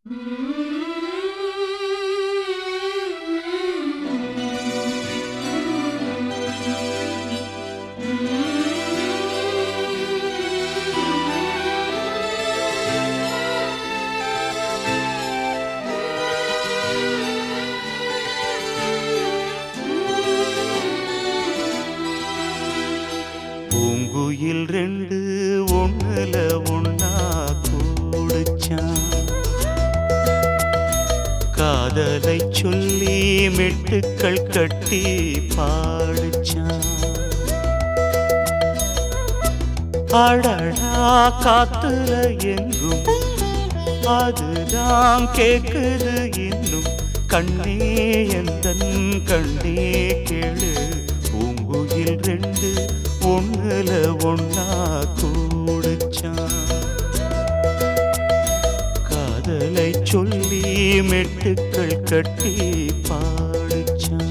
பூங்குயில் ரெண்டு ஒண்ணுல ஒண்ணா கூடுச்சான் காதலை சொல்லி மெட்டுக்கள் கட்டி பாடுச்சான் அடடா காத்துல எங்கும் அதுதான் கேக்குது இன்னும் கண்ணே எந்தன் கண்ணே கேளு பூங்குயில் ரெண்டு ஒண்ணுல ஒண்ணா கூடுச்சான் காதலை சொல்லி மெட்டுக்கள் கட்டி பாடுச்சான்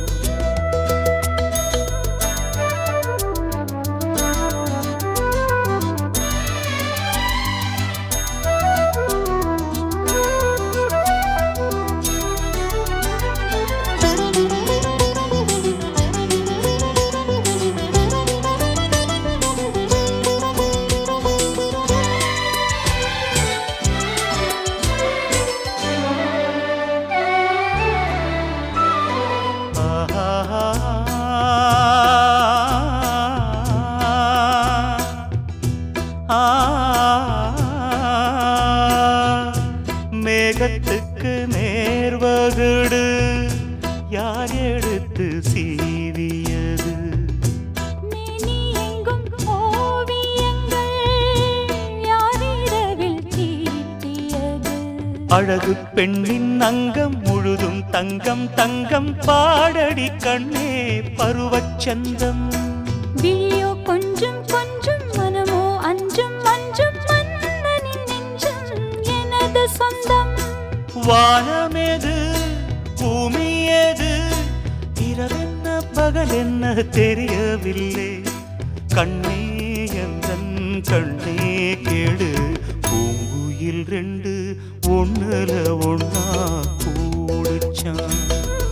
மேகத்துக்கு நேர்வகுடு யார் எடுத்து சீவியது மேனி எங்கும் ஓவியங்கள் யாரிரவில் தீட்டியது அழகு பெண்ணின் அங்கம் முழுதும் தங்கம் தங்கம் பாடடி கண்ணே பருவச்சந்தம் விழியோ கொஞ்சம் கொஞ்சம் மனமோ அஞ்சும் அஞ்சும் மன்னனின் நெஞ்சம் எனது சொந்தம் வானமேது பூமியேது இரவென்ன பகல் என்ன தெரியவில்லை கண்ணே எந்தன் கண்ணே கேடு பூங்குயில் ரெண்டு ஒண்ணுல ஒண்ணா கூடுச்சான்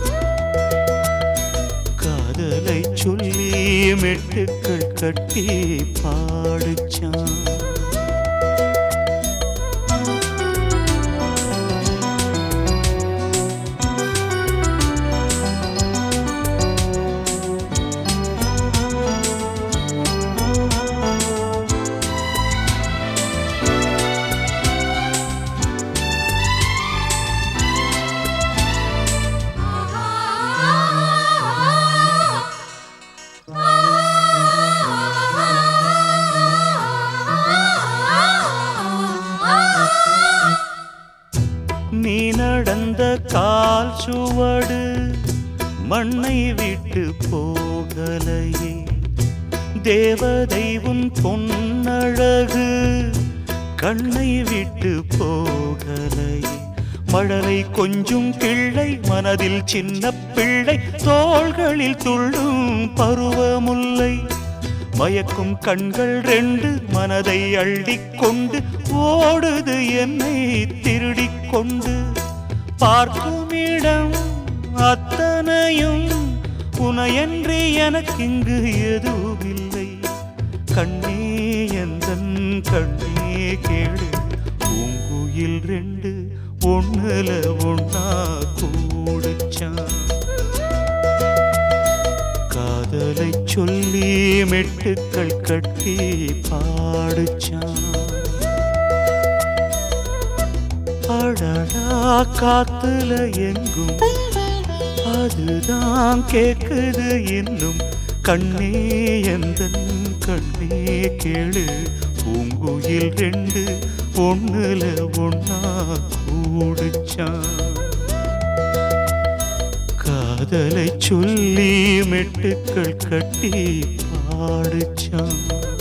காதலை சொல்லி மெட்டுக்கள் கட்டி பாடுச்சான் நீ நடந்த கால் சுவடு மண்ணை விட்டு போகலையே தேவதை உன் பொன்னழகு கண்ணை விட்டு போகலையே மழலை கொஞ்சும் கிள்ளை மனதில் சின்ன பிள்ளை தோள்களில் துள்ளும் பருவமுல்லை மயக்கும் கண்கள் ரெண்டு மனதை அள்ளிக் கொண்டு ஓடுது என்னை திருடிக் கொண்டு பார்க்கும் இடம் அத்தனையும் உனையன்றி எனக்கிங்கு எதுவுமில்லை கண்ணே எந்தன் கண்ணே கேடு பூங்குயில் ரெண்டு ஒண்ணுல ஒண்ணா கூடுச்சான் காதலை சொல்லி மெட்டுக்கள் கட்டி பாடுச்சான் அடடா காத்துல எங்கும் அதுதான் கேக்குது இன்னும் கண்ணே எந்தன் கண்ணே கேளு பூங்குயில் ரெண்டு ஒண்ணுல ஒண்ணா கூடுச்சான் காதலை சொல்லி மெட்டுக்கள் கட்டி பாடுச்சான்